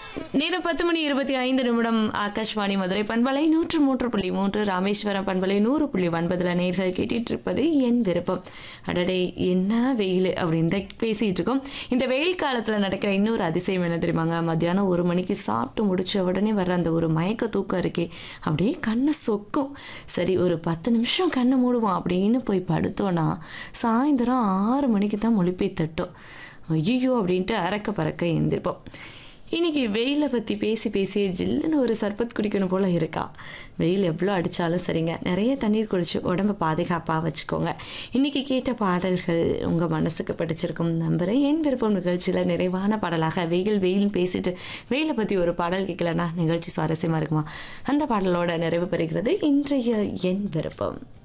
நேரம் பத்து மணி இருபத்தி ஐந்து நிமிடம் ஆகாஷ்வாணி மதுரை பண்பலை நூற்று மூன்று புள்ளி மூன்று ராமேஸ்வரம் பண்பலை நூறு புள்ளி ஒன்பதுல நேர்கள் கேட்டுட்டு இருப்பது என் விருப்பம் அடடே என்ன வெயில் அப்படின்னு தான் பேசிட்டு இருக்கோம் இந்த வெயில் காலத்துல நடக்கிற இன்னொரு அதிசயம் என்ன தெரியுமாங்க மத்தியானம் ஒரு மணிக்கு சாப்பிட்டு முடிச்ச உடனே வர்ற அந்த ஒரு மயக்க தூக்கம் இருக்கே அப்படியே கண்ணை சொக்கும் சரி ஒரு பத்து நிமிஷம் கண்ணை மூடுவோம் அப்படின்னு போய் படுத்தோன்னா சாயந்தரம் ஆறு மணிக்கு தான் மொழிப்பை தட்டும் ஐயோ அப்படின்ட்டு அறக்க பறக்க எழுந்திருப்போம் இன்னைக்கு வெயிலை பற்றி பேசி பேசி ஜில்லுன்னு ஒரு சர்பத் குடிக்கணும் போல இருக்கா வெயில் எவ்வளோ அடித்தாலும் சரிங்க நிறைய தண்ணீர் குடிச்சு உடம்ப பாதுகாப்பாக வச்சுக்கோங்க இன்னைக்கு கேட்ட பாடல்கள் உங்கள் மனசுக்கு பிடிச்சிருக்கும் நம்புகிறேன் என் விருப்பம் நிகழ்ச்சியில் நிறைவான பாடலாக வெயில் வெயில் பேசிட்டு வெயிலை பற்றி ஒரு பாடல் கேட்கலன்னா நிகழ்ச்சி சுவாரஸ்யமாக இருக்குமா அந்த பாடலோட நிறைவு பெறுகிறது இன்றைய என் விருப்பம்